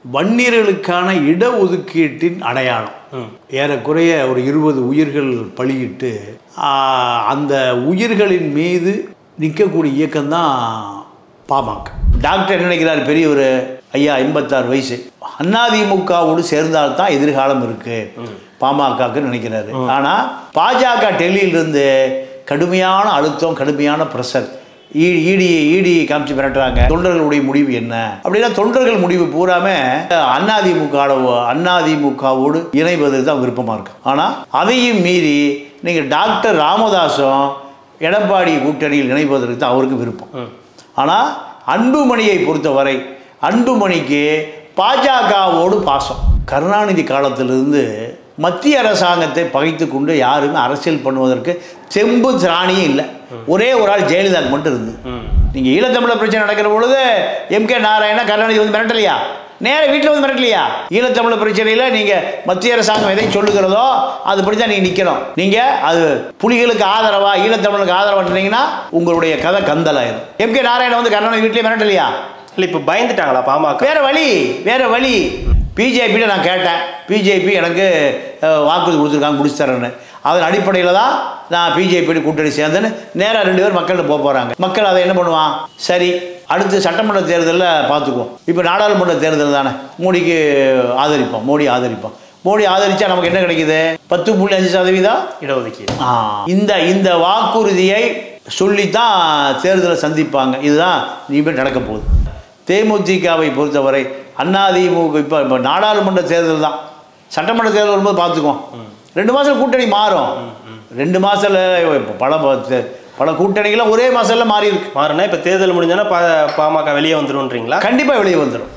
வன்னியர்களுக்கான இடஒதுக்கீட்டின் அடையாளம் ஏறக்குறைய ஒரு இருபது உயிர்கள் பலியிட்டு ஆ, அந்த உயிர்களின் மீது நிற்கக்கூடிய இயக்கம்தான் பாமக டாக்டர் என்ன நினைக்கிறார் பெரியவர் ஐயா எண்பத்தாறு வயசு அதிமுகவோடு சேர்ந்தால்தான் எதிர்காலம் இருக்கு பாமகக்கு நினைக்கிறாரு ஆனால் பாஜக டெல்லியிலிருந்து கடுமையான அழுத்தம் கடுமையான ப்ரெஷர் ஈடி ஈடி காமிச்சு மிரட்டுறாங்க தொண்டர்களுடைய முடிவு என்ன அப்படின்னா தொண்டர்கள் முடிவு பூராம அதிமுக அதிமுகவோடு இணைவது தான் விருப்பமா இருக்கு ஆனால் அதையும் மீறி நீங்க டாக்டர் ராமதாசும் எடப்பாடி கூட்டணியில் இணைவதற்கு தான் அவருக்கு விருப்பம் ஆனால் அன்புமணியை பொறுத்தவரை அன்புமணிக்கு பாஜகவோடு பாசம் கருணாநிதி காலத்திலிருந்து மத்திய அரசாங்கத்தை பகைத்து கொண்டு யாருமே அரசியல் பண்ணுவதற்கு செம்பு திராணியும் இல்லை ஒரே ஒரு ஆள் ஜெயலலிதாக்கு மட்டும் இருந்தது நீங்கள் ஈழத்தமிழர் பிரச்சனை நடக்கிற பொழுது எம் கே நாராயணா கருணாநிதி வந்து மிரட்டலையா நேர வீட்டில் வந்து மிரட்டலையா ஈழத்தமிழர் பிரச்சனையில் நீங்கள் மத்திய அரசாங்கம் எதை சொல்லுகிறதோ அதுபடி தான் நீங்கள் நிற்கணும் நீங்கள் அது புலிகளுக்கு ஆதரவா ஈழத்தமிழருக்கு ஆதரவான்றீங்கன்னா உங்களுடைய கதை கந்தலாயிரும் எம் கே நாராயணன் வந்து கருணாநிதி வீட்டிலே மிரட்டலையா இல்லை இப்போ பயந்துட்டாங்களா பாமக வேற வழி வேற வழி பிஜேபியில் நான் கேட்டேன் பிஜேபி எனக்கு அஹ், வாக்குறுதி கொடுத்துருக்காங்க முடிச்சு தரேன்னு அதன் அடிப்படையில் தான் நான் பிஜேபி கூட்டணி சேர்ந்தேன்னு நேராக ரெண்டு பேர் மக்கள்கிட்ட போக போகிறாங்க மக்கள் அதை என்ன பண்ணுவான் சரி அடுத்து சட்டமன்ற தேர்தலில் பார்த்துக்குவோம் இப்போ நாடாளுமன்ற தேர்தல் தானே மோடிக்கு ஆதரிப்போம் மோடி ஆதரிப்போம் மோடி ஆதரிச்சா நமக்கு என்ன கிடைக்குது பத்து புள்ளி அஞ்சு சதவீதம் இடஒதுக்கீடு ஆ, இந்த இந்த வாக்குறுதியை சொல்லித்தான் தேர்தலை சந்திப்பாங்க இதுதான் இனிமேல் நடக்க போகுது தேமுதிகவை பொறுத்தவரை அதிமுக இப்போ இப்போ நாடாளுமன்ற தேர்தல் தான் சட்டமன்ற தேர்தல் வரும்போது பார்த்துக்குவோம் ரெண்டு மாதம் கூட்டணி மாறும் ரெண்டு மாதத்தில் இப்போ பல ப- பல கூட்டணிகள்லாம் ஒரே மாதத்தில் மாறி இருக்கு மாறினா இப்போ தேர்தல் முடிஞ்சோன்னா பா பாமக வெளியே வந்துருன்றீங்களா கண்டிப்பாக வெளியே வந்துடும்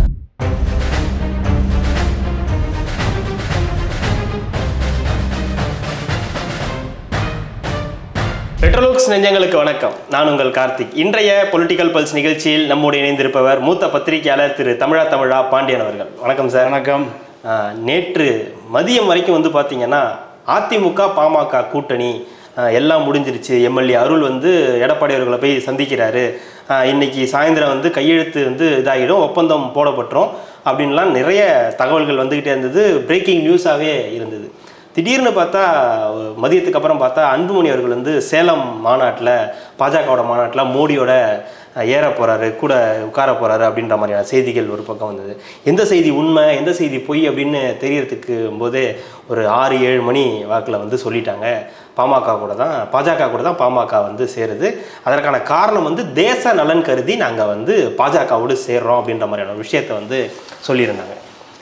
பெட்ரோலுக்ஸ் நெஞ்சங்களுக்கு வணக்கம் நான் உங்கள் கார்த்திக் இன்றைய பொலிட்டிக்கல் பல்ஸ் நிகழ்ச்சியில் நம்மோடு இணைந்திருப்பவர் மூத்த பத்திரிகையாளர் திரு தமிழா தமிழா பாண்டியன் அவர்கள் வணக்கம் சார் வணக்கம் ஆஹ், நேற்று மதியம் வரைக்கும் வந்து பார்த்தீங்கன்னா அதிமுக பாமக கூட்டணி ஆஹ், எல்லாம் முடிஞ்சிருச்சு எம்எல்ஏ அருள் வந்து எடப்பாடி அவர்களை போய் சந்திக்கிறாரு ஆஹ், இன்னைக்கு சாயந்தரம் வந்து கையெழுத்து வந்து இதாகிடும் ஒப்பந்தம் போடப்பட்டுரும் அப்படின்லாம் நிறைய தகவல்கள் வந்துக்கிட்டே இருந்தது பிரேக்கிங் நியூஸாகவே இருந்தது திடீர்னு பார்த்தா மதியத்துக்கு அப்புறம் பார்த்தா அன்புமணி அவர்கள் வந்து சேலம் மாநாட்டில் பாஜகவோட மாநாட்டில் மோடியோட அஹ், ஏற போறாரு கூட உட்கார போறாரு அப்படின்ற மாதிரியான செய்திகள் ஒரு பக்கம் வந்தது எந்த செய்தி உண்மை எந்த செய்தி பொய் அப்படின்னு தெரியறதுக்கு போதே ஒரு ஆறு ஏழு மணி வாக்கில் வந்து சொல்லிட்டாங்க பாமக கூட தான் பாஜக கூட தான் பாமக வந்து சேருது அதற்கான காரணம் வந்து தேச நலன் கருதி நாங்கள் வந்து பாஜகவோடு சேர்றோம் அப்படின்ற மாதிரியான ஒரு விஷயத்தை வந்து சொல்லியிருந்தாங்க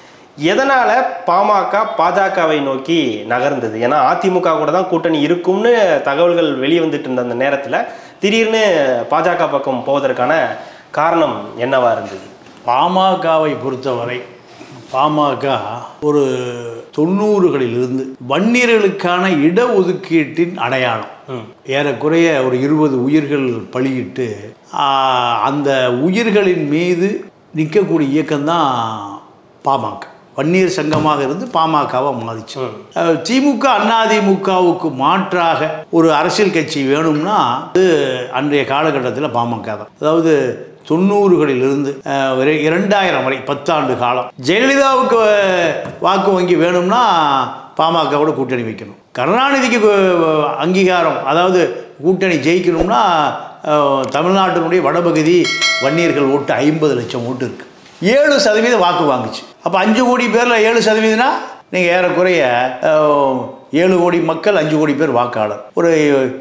எதனால பாமக பாஜகவை நோக்கி நகர்ந்தது ஏன்னா அதிமுக கூட தான் கூட்டணி இருக்கும்னு தகவல்கள் வெளியே வந்துட்டு இருந்த அந்த நேரத்தில் திடீர்னு பாஜக பக்கம் போவதற்கான காரணம் என்னவா இருந்தது பாமகவை பொறுத்தவரை பாமக ஒரு தொண்ணூறுகளிலிருந்து வன்னியர்களுக்கான இடஒதுக்கீட்டின் அடையாளம் ஏறக்குறைய ஒரு இருபது உயிர்கள் பலியிட்டு ஆ, அந்த உயிர்களின் மீது நிற்கக்கூடிய இயக்கம்தான் பாமக வன்னியர் சங்கமாக இருந்து பாமகவை மாறிச்சு அஹ், திமுக அதிமுகவுக்கு மாற்றாக ஒரு அரசியல் கட்சி வேணும்னா அது அன்றைய காலகட்டத்தில் பாமக தான் அதாவது தொண்ணூறுகளிலிருந்து அஹ், ஒரு இரண்டாயிரம் வரை பத்தாண்டு காலம் ஜெயலலிதாவுக்கு அஹ், வாக்கு வங்கி வேணும்னா பாமகவோட கூட்டணி வைக்கணும் கருணாநிதிக்கு அஹ், அங்கீகாரம் அதாவது கூட்டணி ஜெயிக்கணும்னா அஹ், தமிழ்நாட்டினுடைய வடபகுதி வன்னியர்கள் ஓட்டு ஐம்பது லட்சம் ஓட்டு இருக்கு ஏழு சதவீதம் வாக்கு வாங்குச்சு அப்போ அஞ்சு கோடி பேரில் ஏழு சதவீதம்னா நீங்கள் ஏறக்குறைய அஹ், ஏழு கோடி மக்கள் அஞ்சு கோடி பேர் வாக்காளர் ஒரு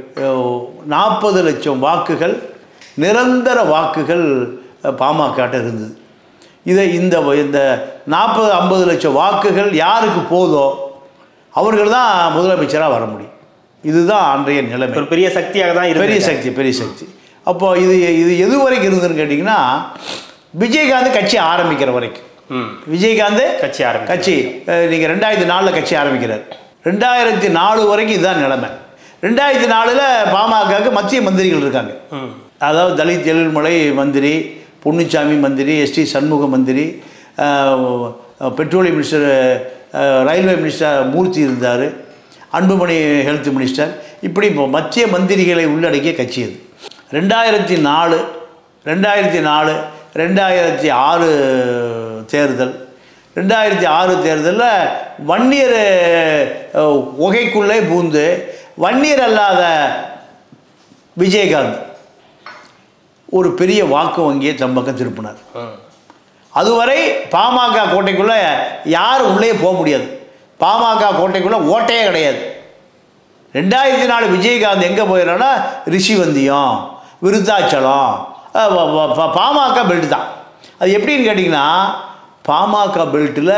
நாற்பது லட்சம் வாக்குகள் நிரந்தர வாக்குகள் பாமகட்ட இருந்தது இதை இந்த இந்த நாற்பது ஐம்பது லட்சம் வாக்குகள் யாருக்கு போதோ அவர்கள் தான் முதலமைச்சராக வர முடியும் இதுதான் அன்றைய நிலைமை ஒரு பெரிய சக்தியாக தான் பெரிய இருக்கு சக்தி பெரிய சக்தி அப்போ இது இது எது வரைக்கும் இருந்ததுன்னு கேட்டிங்கன்னா விஜயகாந்த் கட்சி ஆரம்பிக்கிற வரைக்கும் ம் விஜயகாந்த் கட்சி ஆரம்பிச்சு கட்சி நீங்கள் ரெண்டாயிரத்தி நாலில் கட்சி ஆரம்பிக்கிறார் ரெண்டாயிரத்தி நாலு வரைக்கும் இதுதான் நிலைமை ரெண்டாயிரத்தி நாலில் பாமகவுக்கு மத்திய மந்திரிகள் இருக்காங்க ம் அதாவது தலித் எழில்மலை மந்திரி பொன்னுச்சாமி மந்திரி எஸ்டி சண்முக மந்திரி ah, petroleum minister ah, railway minister Murthy இருந்தார் அன்புமணி ஹெல்த் மினிஸ்டர் இப்படி இப்போ மத்திய மந்திரிகளை உள்ளடக்கிய கட்சி அது ரெண்டாயிரத்தி நாலு ரெண்டாயிரத்தி நாலு ரெண்டாயிரத்தி ஆறு தேர்தல் ரெண்டாயிரத்தி ஆறு தேர்தலில் வன்னியர் அஹ், உகைக்குள்ளே பூந்து வன்னியர் அல்லாத விஜயகாந்த் ஒரு பெரிய வாக்கு வங்கியை தம் பக்கம் திருப்பினார் ம். அதுவரை பாமக கோட்டைக்குள்ளே யாரும் உள்ளே போக முடியாது பாமக கோட்டைக்குள்ளே ஓட்டையே கிடையாது ரெண்டாயிரத்தி நாலு விஜயகாந்த் எங்கே போயிடறான்னா ரிஷிவந்தியம் விருத்தாச்சலம் அஹ் வ- வ- ப- பாமக பெல்ட் தான் அது எப்படின்னு கேட்டிங்கன்னா பாமக பெல்ட்டில்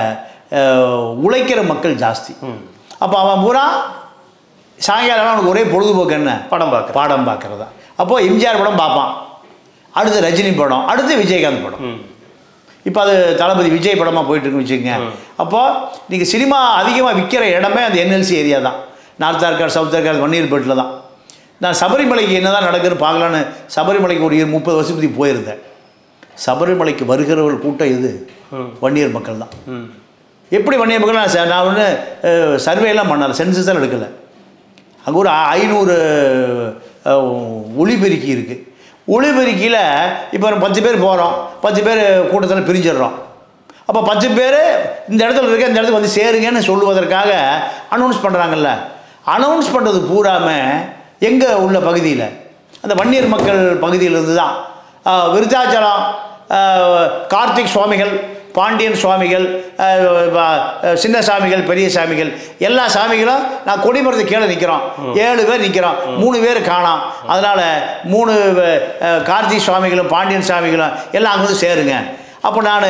உழைக்கிற மக்கள் ஜாஸ்தி அப்போ அவன் பூரா சாயங்காலம் அவனுக்கு ஒரே பொழுதுபோக்கு என்ன படம் பார்க்குறேன் பாடம் பார்க்குறதா அப்போது எம்ஜிஆர் படம் பார்ப்பான் அடுத்து ரஜினி படம் அடுத்து விஜயகாந்த் படம் ம் இப்போ அது தளபதி விஜய் படமாக போயிட்டுருக்குன்னு வச்சுக்கோங்க அப்போ நீங்கள் சினிமா அதிகமாக விற்கிற இடமே அந்த என்எல்சி ஏரியா தான் நார்த் ஆர்காடு சவுத் ஆர்காடு வன்னியர்பேட்டில் தான் நான் சபரிமலைக்கு என்ன தான் நடக்குதுன்னு பார்க்கலான்னு சபரிமலைக்கு ஒரு இரு- முப்பது வருஷத்துக்கு முந்தி போயிருந்தேன் சபரிமலைக்கு வருகிறவர்கள் கூட்டம் இது வன்னியர் மக்கள் தான் ம் எப்படி வன்னியர் மக்கள் நான் ச- நான் ஒன்று சர்வேலாம் பண்ணல சென்சஸ் எல்லாம் எடுக்கலை அங்கே ஒரு ஐ- ஐநூறு அஹ், ஒளிபெருக்கி இருக்குது ஒளிபெருக்கியில் இப்போ ஒரு பத்து பேர் போகிறோம் பத்து பேர் கூட்டத்தில் பிரிஞ்சிடுறோம் அப்போ பத்து பேர் இந்த இடத்துல இருக்க இந்த இடத்துக்கு வந்து சேருங்கன்னு சொல்லுவதற்காக அனௌன்ஸ் பண்ணுறாங்கல்ல அனௌன்ஸ் பண்ணுறது பூராமல் எங்கே உள்ள பகுதியில் அந்த வன்னியர் மக்கள் பகுதியிலிருந்து தான் அஹ், விருத்தாச்சலம் அஹ், கார்த்திக் சுவாமிகள் பாண்டியன் சுவாமிகள் அஹ், அஹ், சின்ன சாமிகள் பெரிய சாமிகள் எல்லா சாமிகளும் நான் கொடிமரத்து கீழே நிற்கிறோம் ஏழு பேர் நிற்கிறோம் மூணு பேர் காணோம் அதனால் மூணு அஹ், கார்த்திக் சுவாமிகளும் பாண்டியன் சாமிகளும் எல்லாம் அங்கே வந்து சேருங்க அப்போ நான்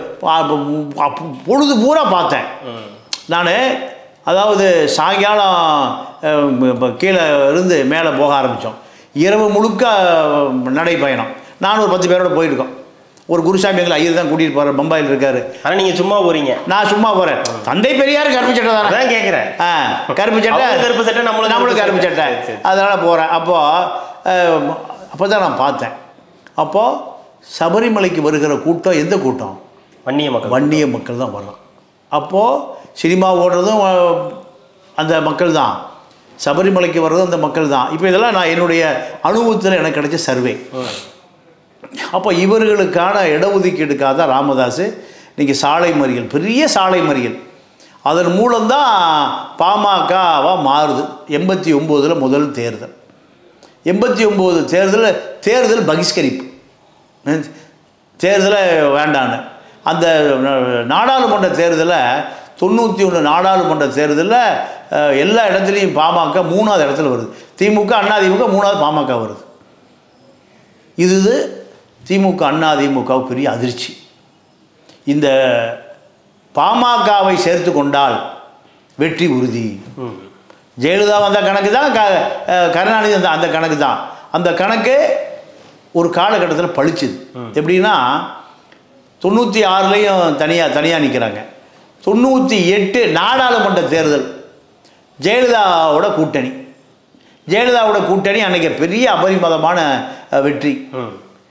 பொழுது பூரா பார்த்தேன் நான் அதாவது சாயங்காலம் அஹ், இப்ப கீழே இருந்து மேலே போக ஆரம்பித்தோம் இரவு முழுக்க நடைப்பயணம் நான் ஒரு பத்து பேரோட போயிருக்கோம் ஒரு குருசாமி எங்களை ஐயர் தான் கூட்டிகிட்டு போகிறார் பம்பாயில் இருக்கார் ஆனால் நீங்கள் சும்மா போறீங்க நான் சும்மா போகிறேன் தந்தை பெரியார் கருப்பு சட்டை தானே அதான் கேட்குறேன் ஆ கருப்பு சட்டை அவங்க கருப்பு சட்டை, நம்மளும் நம்மளும் கருப்பு கருப்பு சட்டை சட்டை. சரி, சரி. அதனால் போகிறேன் அப்போது அப்போ தான் நான் பார்த்தேன் அப்போது சபரிமலைக்கு வருகிற கூட்டம் எந்த கூட்டம் வன்னிய மக்கள் வன்னிய மக்கள் தான் வரலாம் அப்போது சினிமா ஓடுறதும் அஹ், அந்த மக்கள் தான் சபரிமலைக்கு வர்றதும் அந்த மக்கள் தான் இப்போ இதெல்லாம் நான் என்னுடைய அனுபவத்தில் எனக்கு கிடைச்ச சர்வே அப்போ இவர்களுக்கான இடஒதுக்கீடுக்காக தான் ராமதாஸ் இன்றைக்கி சாலை மறியல் பெரிய சாலை மறியல் அதன் மூலம்தான் பாமகவாக மாறுது எண்பத்தி ஒம்போதில் முதல் தேர்தல் எண்பத்தி ஒம்பது தேர்தல் தேர்தல் பகிஷ்கரிப்பு ம், தேர்தலை வேண்டான்னு அந்த நா- நாடாளுமன்ற தேர்தலை தொண்ணூற்றி ஒன்று நாடாளுமன்ற தேர்தலில் அஹ், எல்லா இடத்துலையும் பாமக மூணாவது இடத்துல வருது திமுக அண்ணா திமுக மூணாவது பாமக வருது இது திமுக அண்ணா திமுக பெரிய அதிர்ச்சி இந்த பாமகவை சேர்த்து கொண்டால் வெற்றி உறுதி ம் ஜெயலலிதா வந்த கணக்கு தான் க அஹ் கருணாநிதி அந்த அந்த கணக்கு தான் அந்த கணக்கு ஒரு காலகட்டத்தில் பளிச்சுது எப்படின்னா தொண்ணூற்றி ஆறுலேயும் தனியாக தனியாக நிற்கிறாங்க தொண்ணூற்றி எட்டு நாடாளுமன்ற தேர்தல் ஜெயலலிதாவோட கூட்டணி ஜெயலலிதாவோட கூட்டணி அன்றைக்கி பெரிய அபரிமிதமான அஹ், வெற்றி ம்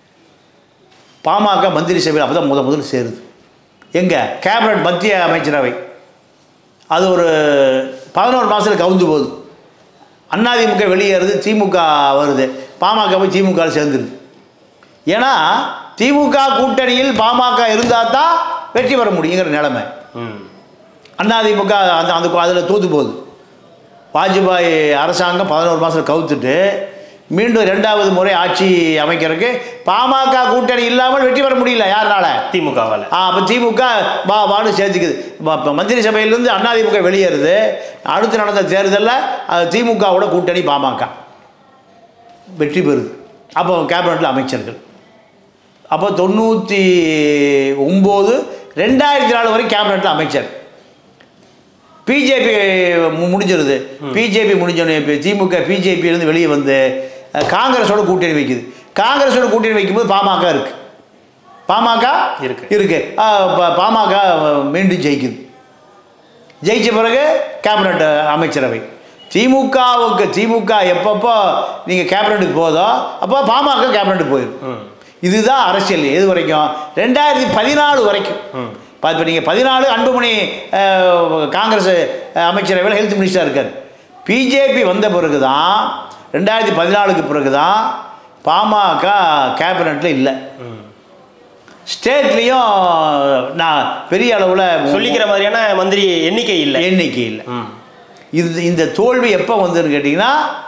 பாமக மந்திரி சபையில் அப்போ தான் முத முதல்ல சேருது எங்கே கேபினட் மத்திய அமைச்சரவை அது ஒரு பதினோரு மாதத்தில் கவுந்து போகுது அதிமுக வெளியேறுது திமுக வருது பாமக போய் திமுக சேர்ந்துருது ஏன்னா திமுக கூட்டணியில் பாமக இருந்தால் தான் வெற்றி பெற முடியுங்கிற நிலைமை ம் அதிமுக அந்த அந்த அதில் தூத்து போகுது வாஜ்பாய் அரசாங்கம் பதினோரு மாதம் கவுத்துட்டு மீண்டும் ரெண்டாவது முறை ஆட்சி அமைக்கிறதுக்கு பாமக கூட்டணி இல்லாமல் வெற்றி பெற முடியல யாருனால திமுகவால் ஆ அப்போ திமுக வா வான்னு சேர்த்துக்குது வா- இப்ப மந்திரி சபையிலேருந்து அதிமுக வெளியேறுது அடுத்து நடந்த தேர்தலில் அது திமுகவோட கூட்டணி பாமக வெற்றி பெறுது அப்போ கேபினட்டில் அமைச்சர்கள் அப்போ தொண்ணூற்றி ஒம்பது ரெண்டாயிரத்தி நாலு வரை கேபினட்டில் அமைச்சர் பிஜேபி முடிஞ்சிருது பிஜேபி முடிஞ்சோடனே இப்போ திமுக பிஜேபியிலேருந்து வெளியே வந்து அஹ், காங்கிரஸோட கூட்டணி வைக்குது காங்கிரஸோட கூட்டணி வைக்கும்போது பாமக இருக்குது பாமக இருக்கு. இருக்கு அஹ், ப- பாமக மீண்டும் ஜெயிக்குது ஜெயிச்ச பிறகு கேபினட் அமைச்சரவை திமுகவுக்கு திமுக எப்பப்போ நீங்கள் கேபினட்டுக்கு போதோ அப்போ பாமக கேபினட்டுக்கு போயிடும் ம் இதுதான் அரசியல் எது வரைக்கும் ரெண்டாயிரத்தி பதினாலு வரைக்கும் இப்போ நீங்கள் பதினாலு அன்புமணி அஹ், காங்கிரஸ் அஹ், அமைச்சரவையில் ஹெல்த் மினிஸ்டர் இருக்கார் பிஜேபி வந்த பிறகு தான் ரெண்டாயிரத்தி பதினாலுக்கு பிறகு தான் பாமக கேபினட்டில் இல்லை ஸ்டேட்லேயும் நான் பெரிய அளவில் சொல்லிக்கிற மாதிரியான மந்திரி எண்ணிக்கை இல்லை எண்ணிக்கை இல்லை ம் இது இந்த தோல்வி எப்போ வந்ததுன்னு கேட்டிங்கன்னா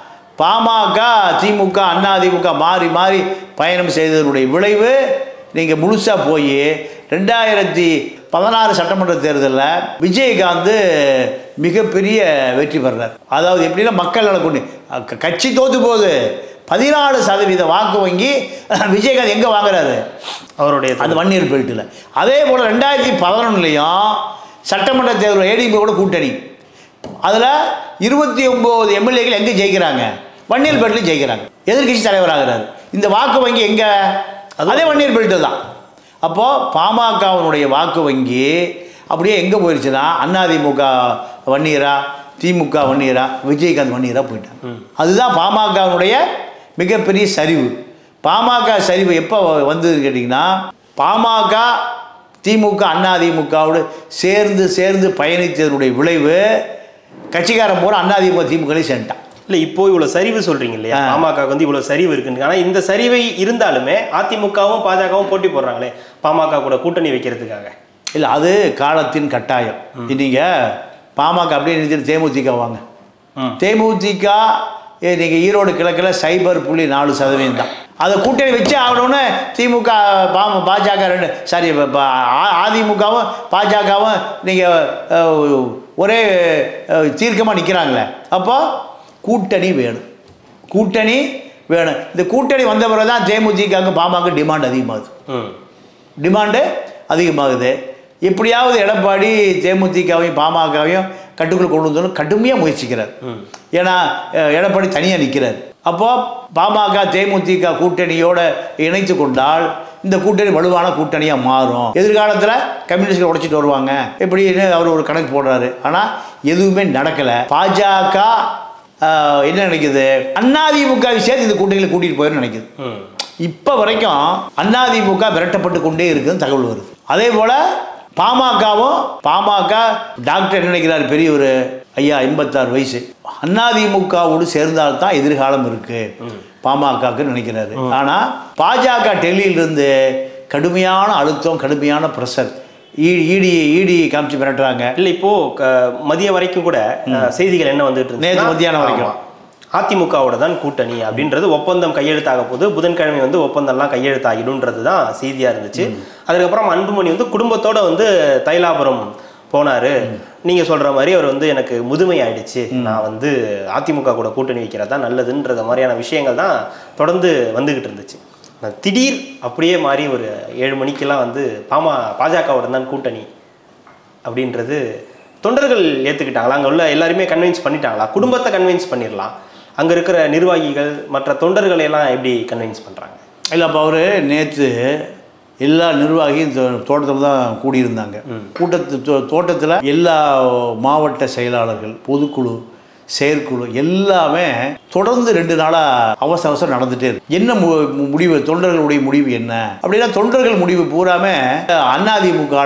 பாமக திமுக அதிமுக மாறி மாறி பயணம் செய்ததனுடைய விளைவு நீங்கள் முழுசாக போய் ரெண்டாயிரத்தி பதினாறு சட்டமன்ற தேர்தலில் விஜயகாந்த் மிகப்பெரிய வெற்றி பெறார் அதாவது எப்படின்னா மக்கள் நல கொண்டு க- கட்சி தோத்து போகுது பதினாலு சதவீத வாக்கு வங்கி விஜயகாந்த் எங்கே வாங்குறாரு அவருடைய அந்த வன்னியர் பெல்ட்டில் அதே போல் ரெண்டாயிரத்தி பதினொன்றுலையும் சட்டமன்ற தேர்தல் ஏடிஎம்கோட கூட்டணி அதில் இருபத்தி ஒம்பது எம்எல்ஏக்கள் எங்கே ஜெயிக்கிறாங்க வன்னியர் பெல்ட்டில் ஜெயிக்கிறாங்க எதிர்க்கட்சி தலைவராகிறாரு இந்த வாக்கு வங்கி எங்கே அதே வன்னியர் பெல்ட்டு தான் அப்போது பாமகவினுடைய வாக்கு வங்கி அப்படியே எங்கே போயிடுச்சுன்னா அதிமுக வன்னியரா திமுக வன்னியரா விஜயகாந்த் வன்னியரா போயிட்டாங்க அதுதான் பாமகவினுடைய மிகப்பெரிய சரிவு பாமக சரிவு எப்போ வந்ததுன்னு கேட்டிங்கன்னா பாமக திமுக அதிமுகவோடு சேர்ந்து சேர்ந்து பயணித்ததனுடைய விளைவு கட்சிக்காரன் பூரா அதிமுக திமுகலையும் சேர்ந்துட்டான் இல்லை இப்போ இவ்வளோ சரிவு சொல்றீங்க இல்லையா பாமக வந்து இவ்வளோ சரிவு இருக்குன்னு ஆனால் இந்த சரிவை இருந்தாலுமே அதிமுகவும் பாஜகவும் போட்டி போடுறாங்களே பாமக கூட கூட்டணி வைக்கிறதுக்காக இல்லை அது காலத்தின் கட்டாயம் நீங்கள் பாமக அப்படியே நிறுத்திட்டு தேமுதிக வாங்க ம். தேமுதிக நீங்கள் ஈரோடு கிழக்கில் சைபர் புள்ளி நாலு சதவீதம் தான் அதை கூட்டணி வச்சு ஆகணும்னு திமுக பாம பாஜக ரெண்டு சாரி ப- ப- ஆ- அதிமுகவும் பாஜகவும் நீங்கள் ஒரே தீர்க்கமாக நிற்கிறாங்களே அப்போ கூட்டணி வேணும் கூட்டணி வேணும் இந்த கூட்டணி வந்த பிறகு தான் தேமுதிகவுக்கு பாமக டிமாண்ட் அதிகமாகுது ம் டிமாண்டு அதிகமாகுது எப்படியாவது எடப்பாடி தேமுதிகவையும் பாமகவையும் கட்டுக்குள் கொண்டு வந்தோன்னு கடுமையாக முயற்சிக்கிறார் ஏன்னா அஹ், எடப்பாடி தனியாக நிற்கிறார் அப்போ பாமக தேமுதிக கூட்டணியோட இணைத்து கொண்டால் இந்த கூட்டணி வலுவான கூட்டணியாக மாறும் எதிர்காலத்தில் கம்யூனிஸ்ட்கள் உடைச்சிட்டு வருவாங்க இப்படின்னு அவர் ஒரு கணக்கு போடுறாரு ஆனால் எதுவுமே நடக்கலை பாஜக அஹ், என்ன நினைக்குது அதிமுகவை சேர்த்து இந்த கூட்டணியில் கூட்டிகிட்டு போயிருந்து நினைக்குது ம் இப்போ வரைக்கும் அதிமுக விரட்டப்பட்டு கொண்டே இருக்குன்னு தகவல் வருது அதே போல் பாமகவும் பாமக டாக்டர் என்ன நினைக்கிறார் பெரியவர் ஐயா எண்பத்தாறு வயசு அதிமுகவோடு சேர்ந்தால்தான் எதிர்காலம் இருக்கு பாமகக்கு நினைக்கிறாரு ஆனால் பாஜக டெல்லியிலிருந்து கடுமையான அழுத்தம் கடுமையான ப்ரெஷர் இடி இடி காமிச்சு மிரட்டுறாங்க இல்லை இப்போ க- மதியம் வரைக்கும் கூட அஹ், செய்திகள் என்ன வந்துட்டு இருந்துச்சுன்னா, நேத்து மத்தியானம் வரைக்கும். ஆமா. அதிமுகவோட தான் கூட்டணி அப்படின்றது ஒப்பந்தம் கையெழுத்தாக போது புதன்கிழமை வந்து ஒப்பந்தம்லாம் கையெழுத்தாகிடும்ன்றது தான் செய்தியா இருந்துச்சு அதுக்கப்புறம் அன்புமணி வந்து குடும்பத்தோட வந்து தைலாபுரம் போனாரு நீங்க சொல்ற மாதிரி அவர் வந்து எனக்கு முதுமை ஆயிடுச்சு நான் வந்து அதிமுக கூட கூட்டணி வைக்கிறது தான் நல்லதுன்ற மாதிரியான விஷயங்கள் தான் தொடர்ந்து வந்துகிட்டு இருந்துச்சு நான் திடீர் அப்படியே மாறி ஒரு ஏழு மணிக்கெல்லாம் வந்து பாமா பாஜகவோட தான் கூட்டணி அப்படின்றது தொண்டர்கள் ஏற்றுக்கிட்டாங்களா அங்கே உள்ள எல்லாருமே கன்வின்ஸ் பண்ணிட்டாங்களா குடும்பத்தை கன்வின்ஸ் பண்ணிடலாம் அங்கே இருக்கிற நிர்வாகிகள் மற்ற தொண்டர்களை எல்லாம் எப்படி கன்வின்ஸ் பண்ணுறாங்க இல்லை அப்போ அவர் நேற்று எல்லா நிர்வாகியும் தோட்டத்தில் தான் கூடியிருந்தாங்க கூட்டத்து தோ- தோட்டத்தில் எல்லா மாவட்ட செயலாளர்கள் பொதுக்குழு செயற்குழு எல்லாமே தொடர்ந்து ரெண்டு நாளாக அவசர அவசரம் நடந்துட்டே இருக்கு என்ன மு மு- முடிவு தொண்டர்களுடைய முடிவு என்ன அப்படின்னா தொண்டர்கள் முடிவு பூராமே அதிமுக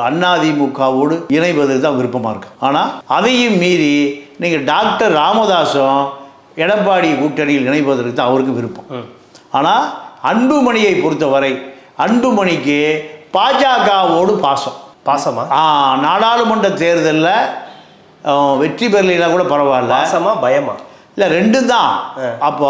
அதிமுகவோடு இணைவது தான் விருப்பமாக இருக்கு ஆனால் அதையும் மீறி நீங்கள் டாக்டர் ராமதாஸும் எடப்பாடி கூட்டணியில் இணைவதற்கு தான் அவருக்கு விருப்பம் ஆனால் அன்புமணியை பொறுத்தவரை அன்புமணிக்கு பாஜகவோடு பாசம் பாசமா ஆ, நாடாளுமன்ற தேர்தலில் வெற்றி பெறலைன்னா கூட பரவாயில்ல பாசமா பயமா இல்லை ரெண்டும் தான் அப்போ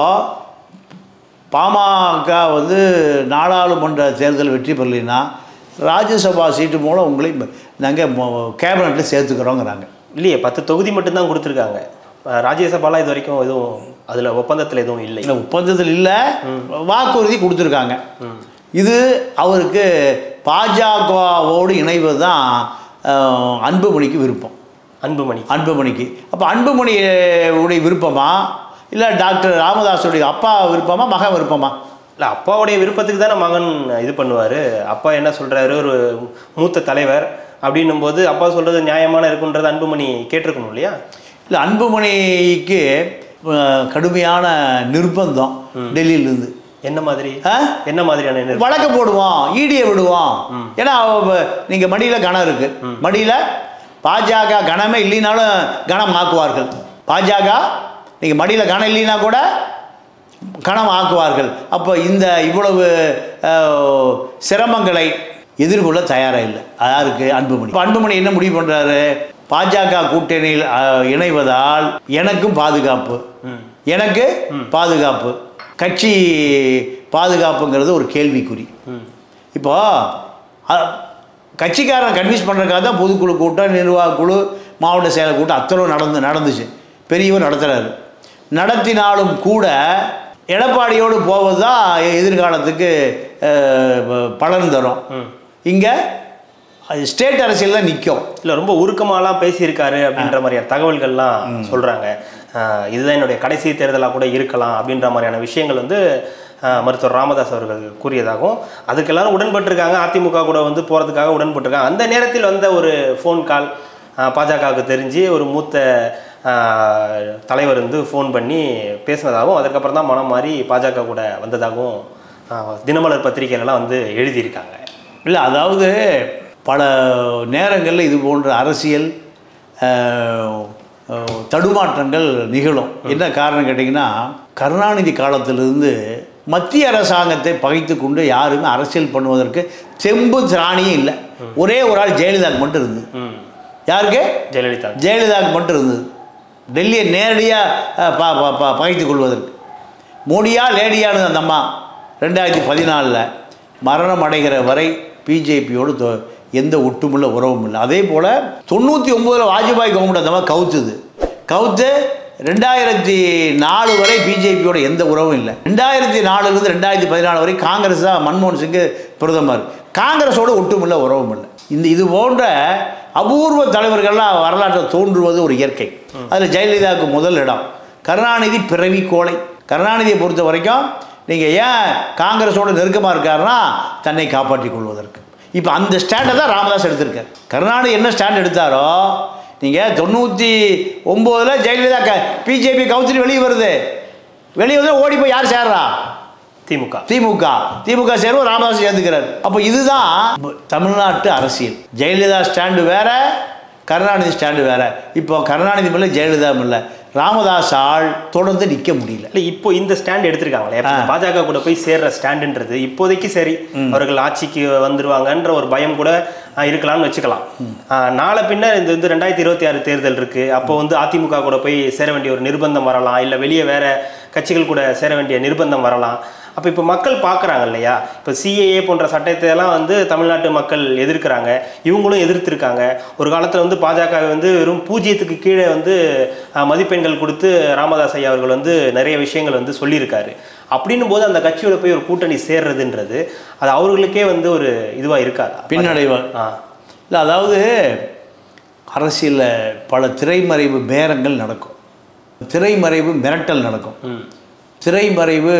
பாமக வந்து நாடாளுமன்ற தேர்தல் வெற்றி பெறலைன்னா ராஜ்யசபா சீட்டு மூலம் உங்களை நாங்கள் கேபினட்டில் சேர்த்துக்கிறோங்கிறாங்க இல்லையே பத்து தொகுதி மட்டும்தான் கொடுத்துருக்காங்க அஹ் ராஜ்யசபாலாம் இது வரைக்கும் எதுவும் அதில் ஒப்பந்தத்தில் எதுவும் இல்லை இல்லை ஒப்பந்தத்தில் இல்லை வாக்குறுதி கொடுத்துருக்காங்க இது அவருக்கு பாஜகவோடு இணைவது தான் அஹ், அன்புமணிக்கு விருப்பம் அன்புமணி அன்புமணிக்கு அப்போ அன்புமணி உடைய விருப்பமா இல்லை டாக்டர் ராமதாஸுடைய அப்பா விருப்பமா மகன் விருப்பமா இல்லை அப்பாவுடைய விருப்பத்துக்கு தானே மகன் இது பண்ணுவார் அப்பா என்ன சொல்கிறாரு ஒரு மூத்த தலைவர் அப்படின்னும் போது அப்பா சொல்கிறது நியாயமான இருக்குன்றது அன்புமணி கேட்டிருக்கணும் இல்லையா இல்லை அன்புமணிக்கு அஹ், கடுமையான நிர்பந்தம் டெல்லியிலேருந்து என்ன மாதிரி ஆ என்ன மாதிரியான நிர்பந்தம்? வழக்க போடுவோம் ஈடியை விடுவோம் ஏன்னா நீங்கள் மடியில் கணம் இருக்கு மடியில் பாஜக கணமே இல்லைனாலும் கணம் ஆக்குவார்கள் பாஜக நீங்கள் மடியில் கணம் இல்லைன்னா கூட கணம் ஆக்குவார்கள் அப்போ இந்த இவ்வளவு அஹ், சிரமங்களை எதிர்கொள்ள தயாராக இல்லை யாருக்கு அன்புமணி இப்போ அன்புமணி என்ன முடிவு பண்ணுறாரு பாஜக கூட்டணியில் அஹ், இணைவதால் எனக்கும் பாதுகாப்பு எனக்கு பாதுகாப்பு கட்சி பாதுகாப்புங்கிறது ஒரு கேள்விக்குறி இப்போ அ- கட்சிக்காரன் கன்வின்ஸ் பண்ணுறதுக்காக தான் பொதுக்குழு கூட்டம் நிர்வாக குழு மாவட்ட செயலர் கூட்டம் அத்தனை நடந்து நடந்துச்சு பெரியவர் நடத்துகிறாரு நடத்தினாலும் கூட எடப்பாடியோடு போவது தான் எதிர்காலத்துக்கு அஹ், ப- பலன் தரும் இங்கே ஸ்டேட் அரசியல் தான் நிற்கும் இல்லை ரொம்ப உருக்கமாலாம் பேசியிருக்காரு அப்படின்ற மாதிரியான தகவல்கள்லாம் சொல்கிறாங்க இதுதான் என்னுடைய கடைசி தேர்தலாக கூட இருக்கலாம் அப்படின்ற மாதிரியான விஷயங்கள் வந்து ஆஹ், மருத்துவர் ராமதாஸ் அவர்கள் கூறியதாகவும் அதுக்கு எல்லாரும் உடன்பட்டிருக்காங்க அதிமுக கூட வந்து போகிறதுக்காக உடன்பட்டிருக்காங்க அந்த நேரத்தில் வந்த ஒரு ஃபோன் கால் பாஜகவுக்கு தெரிஞ்சு ஒரு மூத்த ஆஹ், தலைவர் வந்து ஃபோன் பண்ணி பேசினதாகவும் அதுக்கப்புறம் தான் மனம் மாறி பாஜக கூட வந்ததாகவும் ஆஹ், தினமலர் பத்திரிகையிலலாம் வந்து எழுதியிருக்காங்க இல்லை அதாவது பல நேரங்களில் இது போன்ற அரசியல் அஹ், அஹ், தடுமாற்றங்கள் நிகழும் என்ன காரணம் கேட்டிங்கன்னா கருணாநிதி காலத்திலிருந்து மத்திய அரசாங்கத்தை பகைத்து கொண்டு யாருமே அரசியல் பண்ணுவதற்கு செம்பு திராணியும் இல்லை ஒரே ஒரு ஆள் ஜெயலலிதாவுக்கு மட்டும் இருந்தது ம் யாருக்கு ஜெயலலிதா ஜெயலலிதாவுக்கு மட்டும் இருந்தது டெல்லியை நேரடியாக ப ப- ப- பகைத்து கொள்வதற்கு மோடியா லேடியானது அந்த அம்மா ரெண்டாயிரத்தி பதினாலில் மரணம் அடைகிற வரை பிஜேபியோடு எந்த ஒட்டுமுள்ள உறவும் இல்லை அதே போல் தொண்ணூற்றி ஒம்போதில் வாஜ்பாய் கவர்மெண்ட் அந்த மாதிரி கவுத்துது கவுத்து ரெண்டாயிரத்தி நாலு வரை பிஜேபியோட எந்த உறவும் இல்லை ரெண்டாயிரத்தி நாலுலேருந்து ரெண்டாயிரத்தி பதினாலு வரை காங்கிரஸ் தான் மன்மோகன் சிங் பிரதமர் காங்கிரஸோட ஒட்டுமில்ல உறவும் இல்லை இந்த இது போன்ற அபூர்வ தலைவர்கள்லாம் வரலாற்றில் தோன்றுவது ஒரு இயற்கை அதில் ஜெயலலிதாவுக்கு முதல் இடம் கருணாநிதி பிறவி கோலை கருணாநிதியை பொறுத்த வரைக்கும் நீங்கள் ஏன் காங்கிரஸோட நெருக்கமாக இருக்காருன்னா தன்னை காப்பாற்றிக் கொள்வதற்கு இப்போ அந்த ஸ்டாண்டை தான் ராமதாஸ் எடுத்திருக்கார் கருணாநிதி என்ன ஸ்டாண்ட் எடுத்தாரோ நீங்கள் தொண்ணூற்றி ஒம்போதில் ஜெயலலிதா க பிஜேபி கவுன்சில் வெளியே வருது வெளியே வந்து ஓடி போய் யார் சேர்றா திமுக திமுக திமுக சேர்வு ராமதாஸ் சேர்ந்துக்கிறார் அப்போ இதுதான் தமிழ்நாட்டு அரசியல் ஜெயலலிதா ஸ்டாண்டு வேற கருணாநிதி ஸ்டாண்டு வேற இப்போ கருணாநிதி இல்லை ஜெயலலிதா இல்லை ராமதாஸ் ஆள் தொடர்ந்து நிற்க முடியல இல்ல இப்போ இந்த ஸ்டாண்ட் எடுத்திருக்காங்களே அப்ப இந்த பாஜக கூட போய் சேர்ற ஸ்டாண்டுன்றது இப்போதைக்கு சரி அவர்கள் ஆட்சிக்கு வந்துருவாங்கன்ற ஒரு பயம் கூட ஆஹ், இருக்கலாம்னு வச்சுக்கலாம் ஆஹ், நாளை பின்னர் இந்த வந்து ரெண்டாயிரத்தி இருபத்தி ஆறு தேர்தல் இருக்கு அப்போ வந்து அதிமுக கூட போய் சேர வேண்டிய ஒரு நிர்பந்தம் வரலாம் இல்ல வெளியே வேற கட்சிகள் கூட சேர வேண்டிய நிர்பந்தம் வரலாம் அப்போ இப்போ மக்கள் பார்க்குறாங்க இல்லையா இப்போ சிஏஏ போன்ற சட்டத்தை எல்லாம் வந்து தமிழ்நாட்டு மக்கள் எதிர்க்கிறாங்க இவங்களும் எதிர்த்திருக்காங்க ஒரு காலத்தில் வந்து பாஜக வந்து வெறும் பூஜ்ஜியத்துக்கு கீழே வந்து அஹ், மதிப்பெண்கள் கொடுத்து ராமதாஸ் ஐயா அவர்கள் வந்து நிறைய விஷயங்கள் வந்து சொல்லியிருக்காரு அப்படின்னும் போது அந்த கட்சியோட போய் ஒரு கூட்டணி சேர்றதுன்றது அது அவர்களுக்கே வந்து ஒரு இதுவாக இருக்காதா பின்னடைவா ஆ இல்லை அதாவது அரசியலில் பல திரைமறைவு பேரங்கள் நடக்கும் திரைமறைவு மிரட்டல் நடக்கும் ம் திரைமறைவு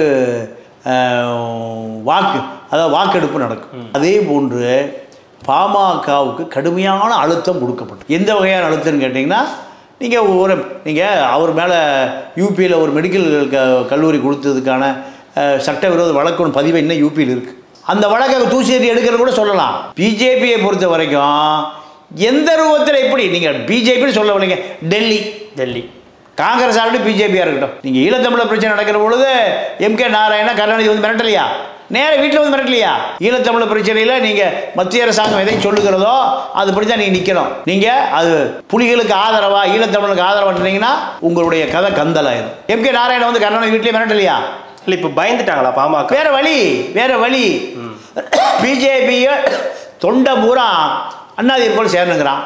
அஹ், வாக்கு அதாவது வாக்கெடுப்பு நடக்கும் அதே போன்று பாமகவுக்கு கடுமையான அழுத்தம் கொடுக்கப்படும் எந்த வகையான அழுத்தம்னு கேட்டிங்கன்னா நீங்கள் ஒரு நீங்கள் அவர் மேலே யூபியில் ஒரு மெடிக்கல் க கல்லூரி கொடுத்ததுக்கான அஹ், சட்டவிரோத வழக்கு ஒன்று பதிவு இன்னும் யூபியில் இருக்குது அந்த வழக்கை தூசி எடுக்கிறது கூட சொல்லலாம் பிஜேபியை பொறுத்த வரைக்கும் எந்த ரூபத்தில் எப்படி நீங்கள் பிஜேபின்னு சொல்ல வரீங்க டெல்லி டெல்லி காங்கிரஸ் ஆகட்டும் பிஜேபியாக இருக்கட்டும் நீங்கள் ஈழத்தமிழர் பிரச்சனை நடக்கிற பொழுது எம்கே நாராயணா கருணாநிதி வந்து மிரட்டலையா நேரா வீட்டில் வந்து மிரட்டலையா ஈழத்தமிழர் பிரச்சனையில் நீங்கள் மத்திய அரசாங்கம் எதை சொல்லுகிறதோ அதுபடி தான் நீங்கள் நிற்கணும் நீங்கள் அது புலிகளுக்கு ஆதரவா ஈழத்தமிழருக்கு ஆதரவா நின்னீங்கன்னா உங்களுடைய கதை கந்தலாயிரும் எம்கே நாராயணன் வந்து கருணாநிதி வீட்டிலே மிரட்டலையா இல்லை இப்போ பயந்துட்டாங்களா பாமக வேற வழி வேற வழி பிஜேபிய தொண்டை பூரா அண்ணாதிமுக போல சேரணுங்கிறான்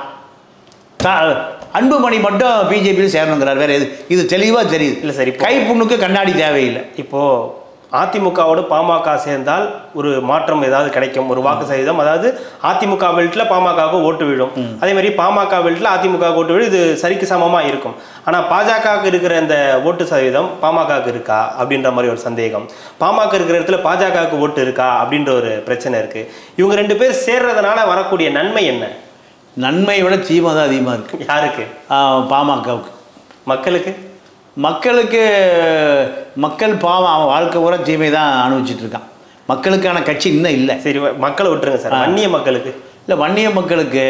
த- அன்புமணி மட்டும் பிஜேபியில் சேரணுங்கிறார் வேற எது இது தெளிவாக தெரியுது இல்ல சரி, இப்போ- கை புண்ணுக்கு கண்ணாடி தேவையில்லை இப்போ அதிமுகவோட பாமக சேர்ந்தால் ஒரு மாற்றம் ஏதாவது கிடைக்கும் ஒரு வாக்கு சதவீதம் அதாவது அதிமுக பெல்ட்ல பாமகவுக்கு ஓட்டு விழும் அதே மாதிரி பாமக பெல்ட்ல அதிமுக ஓட்டு விழும் இது சரிக்கு சமமா இருக்கும் ஆனா பாஜகவுக்கு இருக்கிற அந்த ஓட்டு சதவீதம் பாமகவுக்கு இருக்கா அப்படின்ற மாதிரி ஒரு சந்தேகம் பாமக இருக்கிற இடத்துல பாஜகவுக்கு ஓட்டு இருக்கா அப்படின்ற ஒரு பிரச்சனை இருக்கு இவங்க ரெண்டு பேர் சேர்றதுனால வரக்கூடிய நன்மை என்ன நன்மையை விட தீமை தான் அதிகமாக இருக்குது யாருக்கு பாமகவுக்கு மக்களுக்கு மக்களுக்கு மக்கள் பாவம் அவன் வாழ்க்கை பூரா தீமை தான் அனுபவிச்சுட்டு இருக்கான் மக்களுக்கான கட்சி இன்னும் இல்லை சரி மக்களை விட்டுருங்க சார் அந்நிய மக்களுக்கு இல்லை வன்னிய மக்களுக்கு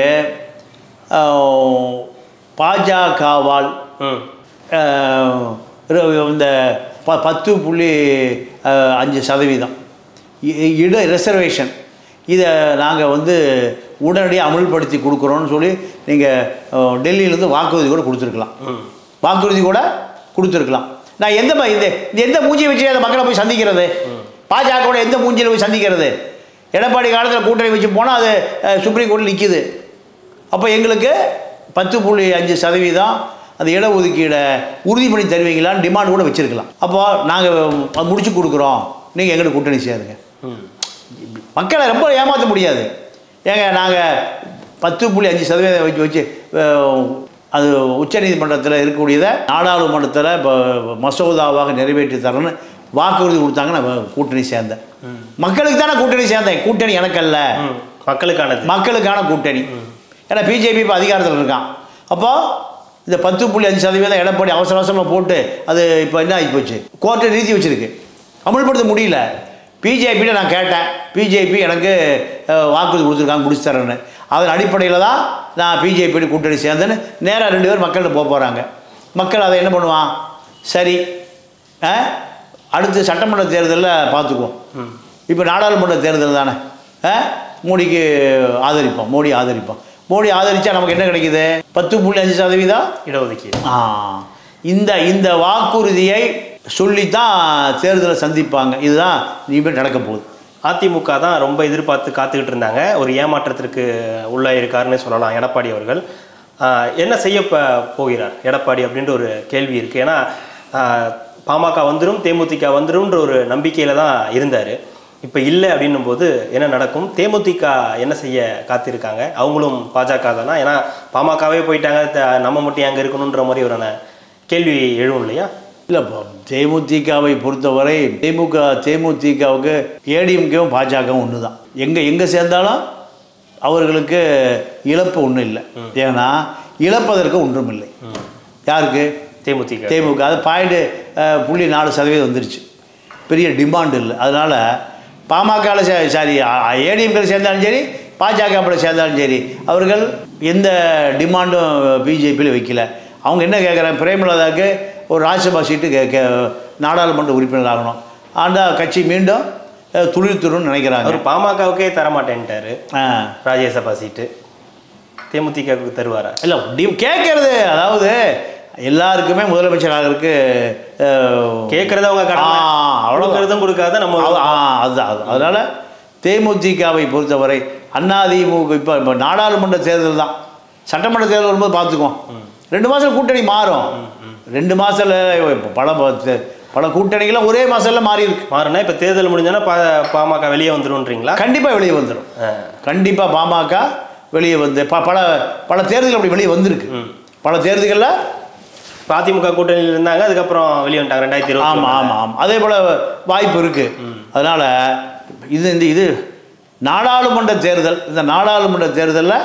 ஆஹ், பாஜகவால் ம் ஆஹ், இரு- இந்த ப பத்து புள்ளி ஆஹ், அஞ்சு சதவீதம் இ- இட ரிசர்வேஷன் இதை நாங்கள் வந்து உடனடியாக அமல்படுத்தி கொடுக்குறோன்னு சொல்லி நீங்கள் டெல்லியிலேருந்து வாக்குறுதி கூட கொடுத்துருக்கலாம் ம் வாக்குறுதி கூட கொடுத்துருக்கலாம் நான் எந்த ம- இந்த இந்த எந்த மூஞ்சியை வச்சு அந்த மக்களை போய் சந்திக்கிறது பாஜகவோட எந்த மூஞ்சியில் போய் சந்திக்கிறது எடப்பாடி காலத்தில் கூட்டணி வச்சு போனால் அது அஹ், சுப்ரீம் கோர்ட்டில் நிற்கிது அப்போ எங்களுக்கு பத்து புள்ளி அஞ்சு சதவீதம் அந்த இடஒதுக்கீடை உறுதி பண்ணி தருவீங்களான்னு டிமாண்ட் கூட வச்சுருக்கலாம் அப்போ நாங்கள் முடிச்சு கொடுக்குறோம் நீங்கள் எங்களுக்கு கூட்டணி சேருங்க ம் மக்களை ரொம்ப ஏமாற்ற முடியாது ஏங்க நாங்கள் பத்து புள்ளி அஞ்சு சதவீதம் வச்சு வச்சு அஹ், அது உச்சநீதிமன்றத்தில் இருக்கக்கூடியதை நாடாளுமன்றத்தில் இப்போ மசோதாவாக நிறைவேற்றி தரேன்னு வாக்குறுதி கொடுத்தாங்க நான் கூட்டணி சேர்ந்தேன் மக்களுக்கு தானே கூட்டணி சேர்ந்தேன் கூட்டணி எனக்கல்ல ம் மக்களுக்கானது மக்களுக்கான கூட்டணி ஏன்னா பிஜேபி இப்போ அதிகாரத்தில் இருக்கான் அப்போ இந்த பத்து புள்ளி அஞ்சு சதவீதம் எடப்பாடி அவசர அவசரமாக போட்டு அது இப்போ என்ன ஆகி போச்சு கோர்ட்டை நிறுத்தி வச்சிருக்கு அமல்படுத்த முடியல பிஜேபியில் நான் கேட்டேன் பிஜேபி எனக்கு அஹ், வாக்குறுதி கொடுத்துருக்காங்க முடிச்சு தரேன்னு அதன் அடிப்படையில் தான் நான் பிஜேபி கூட்டணி சேர்ந்தேன்னு நேராக ரெண்டு பேர் மக்கள்கிட்ட போக போகிறாங்க மக்கள் அதை என்ன பண்ணுவான் சரி ஆ? அடுத்து சட்டமன்ற தேர்தலில் பார்த்துக்குவோம் இப்போ நாடாளுமன்ற தேர்தல் தானே ஆ? மோடிக்கு ஆதரிப்போம் மோடி ஆதரிப்போம் மோடி ஆதரித்தா நமக்கு என்ன கிடைக்குது பத்து புள்ளி அஞ்சு சதவீதம் இடஒதுக்கீடு ஆ, இந்த இந்த வாக்குறுதியை சொல்லித்தான் தேர்தலை சந்திப்பாங்க இதுதான் இனிமேல் நடக்க போகுது அதிமுக தான் ரொம்ப எதிர்பார்த்து காத்துக்கிட்டு இருந்தாங்க ஒரு ஏமாற்றத்திற்கு உள்ள இருக்காருன்னு சொல்லலாம் எடப்பாடி அவர்கள் ஆஹ் என்ன செய்ய ப- போகிறார் எடப்பாடி அப்படின்ற ஒரு கேள்வி இருக்கு ஏன்னா ஆஹ் பாமக வந்துடும் தேமுதிக வந்துரும்ன்ற ஒரு நம்பிக்கையில தான் இருந்தார் இப்போ இல்லை அப்படின்னும் போது என்ன நடக்கும் தேமுதிக என்ன செய்ய காத்திருக்காங்க அவங்களும் பாஜக தானா ஏன்னா பாமகவே போயிட்டாங்க த- நம்ம மட்டும் அங்கே இருக்கணுன்ற மாதிரி ஒரு கேள்வி எழும் இல்லையா இல்லை இப்போ தேமுதிகவை பொறுத்தவரை திமுக தேமுதிகவுக்கு ஏடிஎம்கேவும் பாஜகவும் ஒன்று தான் எங்கே எங்கே சேர்ந்தாலும் அவர்களுக்கு இழப்பு ஒன்றும் இல்லை ஏன்னா இழப்பதற்கு ஒன்றும் இல்லை யாருக்கு தேமுதிக தேமுக அது பாயிண்ட் புள்ளி நாலு சதவீதம் வந்துருச்சு பெரிய டிமாண்ட் இல்லை அதனால் பாமகவில் சே சாரி ஏடிஎம்கில் சேர்ந்தாலும் சரி பாஜகவில் சேர்ந்தாலும் சரி அவர்கள் எந்த டிமாண்டும் பிஜேபியில் வைக்கல அவங்க என்ன கேட்குறாங்க பிரேமலதாக்கு ஒரு ராஜ்யசபா சீட்டு கே கே நாடாளுமன்ற உறுப்பினர் ஆகணும் அந்த கட்சி மீண்டும் அஹ், துளிர்த்துருன்னு நினைக்கிறாங்க அவர் பாமகவுக்கே தரமாட்டேன்ட்டாரு ஆ ராஜ்யசபா சீட்டு தேமுதிகவுக்கு தருவாரா இல்லை டி கேட்கறது அதாவது எல்லாருக்குமே முதலமைச்சர் ஆகிறதுக்கு அஹ், கேட்கறத அவங்க ஆ, கடமை அவ்வளவுதான். கொடுக்கறதும் கொடுக்காத நம்ம அது- ஆ அதுதான் அது அதனால் தேமுதிகவை பொறுத்தவரை அதிமுக இப்போ இப்போ நாடாளுமன்ற தேர்தல் தான் சட்டமன்ற தேர்தல் வரும்போது பார்த்துக்குவோம் ரெண்டு மாதம் கூட்டணி மாறும் ரெண்டு மாதத்தில் இப்போ பல ப- பல கூட்டணிகள்லாம் ஒரே மாதத்தில் மாறி இருக்கு மாறினா இப்ப தேர்தல் முடிஞ்சோன்னா பா பாமக வெளியே வந்துருன்றீங்களா கண்டிப்பாக வெளியே வந்துடும் கண்டிப்பாக பாமக வெளியே வந்து ப பல பல தேர்தல் அப்படி வெளியே வந்திருக்கு பல தேர்தல்களில் இப்ப அதிமுக கூட்டணியில் இருந்தாங்க அதுக்கப்புறம் வெளியே வந்துட்டாங்க ரெண்டாயிரத்தி இருபத்தி ஆமாம் ஆமாம் ஆமாம் அதே போல் வாய்ப்பு இருக்குது அதனால் இது இந்த இது நாடாளுமன்ற தேர்தல் இந்த நாடாளுமன்ற தேர்தலில்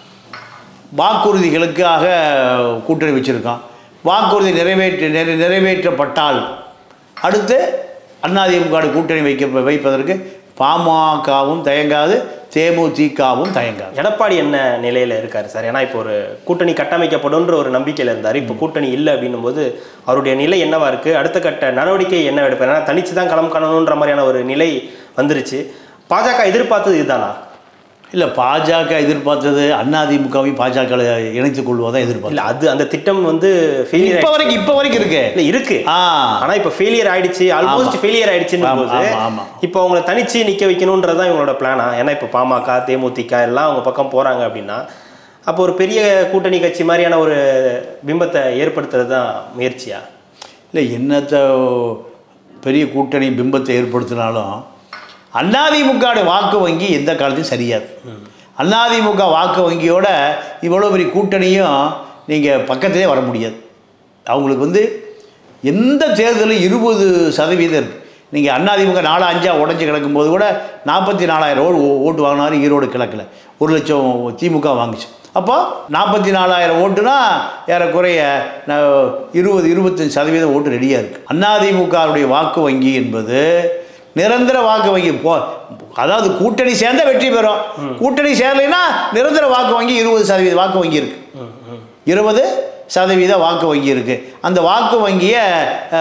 வாக்குறுதிகளுக்காக கூட்டணி வச்சுருக்கோம் வாக்குறுதி நிறைவேற்றி நிறை நிறைவேற்றப்பட்டால் அடுத்து அதிமுக கூட்டணி வைக்க வைப்பதற்கு பாமகவும் தயங்காது தேமுதிகவும் தயங்காது எடப்பாடி என்ன நிலையில இருக்காரு சார் ஏன்னா இப்போ ஒரு கூட்டணி கட்டமைக்கப்படும்ன்ற ஒரு நம்பிக்கையில இருந்தார் இப்போ கூட்டணி இல்லை அப்படின்னும் போது அவருடைய நிலை என்னவா இருக்கு அடுத்த கட்ட நடவடிக்கை என்ன எடுப்பார் ஏன்னா தனிச்சு தான் களம் காணணுன்ற மாதிரியான ஒரு நிலை வந்துருச்சு பாஜக எதிர்பார்த்தது இதுதானா இல்லை பாஜக எதிர்பார்த்தது அதிமுகவையும் பாஜக இணைத்துக் கொள்வதான் எதிர்பார்த்தது இல்ல அது அந்த திட்டம் வந்து ஃபெயிலியர் இப்போ வரைக்கும் இப்போ வரைக்கும் இருக்கு இல்ல இருக்கு ஆ ஆனா இப்ப ஃபெயிலியர் ஆயிடுச்சு ஆல்மோஸ்ட் ஆமா. ஃபெயிலியர் ஆயிடுச்சுன்னு ஆமா, போது ஆமா, ஆமா. இப்போ அவங்கள தனிச்சு நிக்க வைக்கணுன்றதான் இவங்களோட பிளானா ஏன்னா இப்போ பாமக தேமுதிக எல்லாம் அவங்க பக்கம் போறாங்க அப்படின்னா அப்போ ஒரு பெரிய கூட்டணி கட்சி மாதிரியான ஒரு பிம்பத்தை ஏற்படுத்துறது தான் முயற்சியா இல்லை என்னத்தை பெரிய கூட்டணி பிம்பத்தை ஏற்படுத்தினாலும் அதிமுக வாக்கு வங்கி எந்த காலத்தையும் சரியாது அதிமுக வாக்கு வங்கியோட இவ்வளோ பெரிய கூட்டணியும் நீங்கள் பக்கத்திலே வர முடியாது அவங்களுக்கு வந்து எந்த தேர்தலும் இருபது சதவீதம் இருக்குது நீங்கள் அதிமுக நாலு அஞ்சா உடஞ்சி கிடக்கும்போது கூட நாற்பத்தி நாலாயிரம் ஓடு ஓட்டு வாங்கினாரு ஈரோடு கிழக்கில் ஒரு லட்சம் திமுக வாங்குச்சு அப்போ நாற்பத்தி நாலாயிரம் ஓட்டுனா ஏறக்குறைய ந- இருபது இருபத்தஞ்சு சதவீதம் ஓட்டு ரெடியாக இருக்குது அதிமுகவுடைய வாக்கு வங்கி என்பது நிரந்தர வாக்கு வங்கி போ அதாவது கூட்டணி சேர்ந்தா வெற்றி பெறும் கூட்டணி சேரலைன்னா நிரந்தர வாக்கு வங்கி இருபது சதவீத வாக்கு வங்கி இருக்குது இருபது சதவீத வாக்கு வங்கி இருக்குது அந்த வாக்கு வங்கியை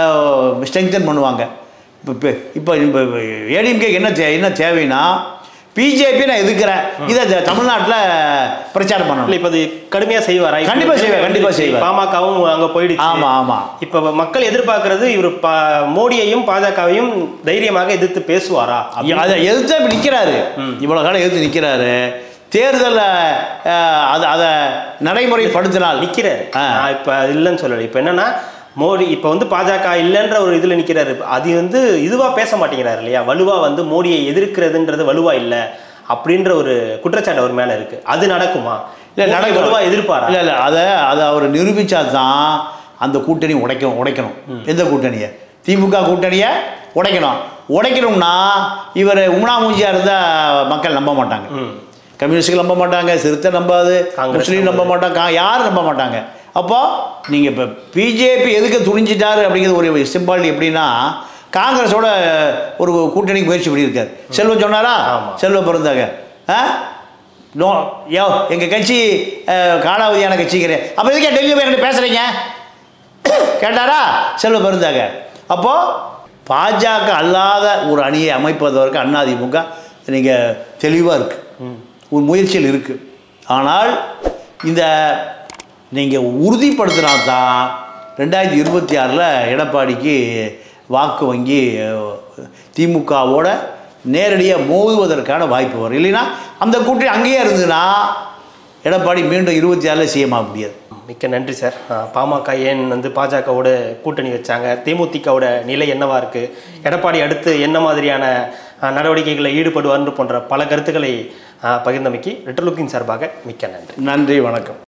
ஸ்ட்ரெங்தன் பண்ணுவாங்க இப்போ இப்போ இப்போ இப்போ ஏடிஎம்கே என்ன தே என்ன தேவைன்னா பிஜேபி நான் எதிர்க்கிறேன் இதை ஜ- தமிழ்நாட்டுல பிரச்சாரம் இல்ல பண்ணணும் இப்ப அது கடுமையா செய்வாரா இப்ப கண்டிப்பா செய்வார், கண்டிப்பா செய்வார். பாமகவும் அங்க போயிடுச்சு ஆமா ஆமா இப்ப மக்கள் எதிர்பார்க்கறது இவர் பா- மோடியையும் பாஜகவையும் தைரியமாக எதிர்த்து பேசுவாரா அதை எதிர்த்து இப்ப நிக்கிறாரு இவ்வளவு காலம் எதிர்த்து நிக்கிறாரு தேர்தலில் அதை அதை நடைமுறைப்படுத்தினால் நிக்கிறாரு ஆ. நான் இப்ப இல்லைன்னு சொல்லல இப்ப என்னன்னா மோடி இப்ப வந்து பாஜக இல்லைன்ற ஒரு இதுல நிக்கிறாரு அது வந்து இதுவா பேச மாட்டேங்கிறாரு இல்லையா வலுவா வந்து மோடியை எதிர்க்கிறதுன்றது வலுவா இல்ல அப்படின்ற ஒரு குற்றச்சாட்டு அவர் மேல இருக்கு அது நடக்குமா இல்லை மோடி நடக்க வலுவா எதிர்ப்பாரா இல்லை இல்லை அதை அதை அவர் நிரூபித்தா தான் அந்த கூட்டணி உடைக்கணும் உடைக்கணும் எந்த கூட்டணியை திமுக கூட்டணியை உடைக்கணும் உடைக்கணும்னா இவர் உம்னாமூஞ்சியாக இருந்தால் மக்கள் நம்ப மாட்டாங்க ம். கம்யூனிஸ்டுகள் நம்ப மாட்டாங்க சிறுத்தை நம்பாது காங்கிரஸ் முஸ்லீம் நம்ப மாட்டாங்க கா- யாரும் நம்ப மாட்டாங்க அப்போ நீங்கள் இப்போ பிஜேபி எதுக்கு துணிஞ்சிட்டாரு அப்படிங்கிறது ஒரு சிம்பாலிட்டி எப்படின்னா காங்கிரஸோட ஒரு கூட்டணி முயற்சி பண்ணியிருக்காரு செல்வம் சொன்னாரா ஆமா. செல்வம் பிறந்தாங்க ஆ நோ யோ எங்கள் கட்சி அஹ், காலாவதியான கட்சிங்கிறேன் அப்போ எதுக்கே டெல்லி போய் என்கிட்ட பேசுகிறீங்க கேட்டாரா செல்வ பெருந்தாங்க அப்போது பாஜக அல்லாத ஒரு அணியை அமைப்பதற்கு அதிமுக நீங்கள் தெளிவாக இருக்குது ஒரு முயற்சியில் இருக்குது ஆனால் இந்த நீங்கள் உறுதிப்படுத்தினா தான் ரெண்டாயிரத்தி இருபத்தி ஆறில் எடப்பாடிக்கு வாக்கு வங்கி அஹ், திமுகவோட நேரடியாக மோதுவதற்கான வாய்ப்பு வரும் இல்லைன்னா அந்த கூட்டணி அங்கேயே இருந்ததுன்னா எடப்பாடி மீண்டும் இருபத்தி ஆறில் சிஎம் ஆக முடியாது மிக்க நன்றி சார் அஹ், பாமக ஏன் வந்து பாஜகவோட கூட்டணி வச்சாங்க தேமுதிகவோட நிலை என்னவா இருக்கு எடப்பாடி அடுத்து என்ன மாதிரியான அஹ், நடவடிக்கைகளில் ஈடுபடுவார்னு போன்ற பல கருத்துக்களை அஹ், பகிர்ந்தமைக்கு லிட்டர் லுக்கின் சார்பாக மிக்க நன்றி நன்றி வணக்கம்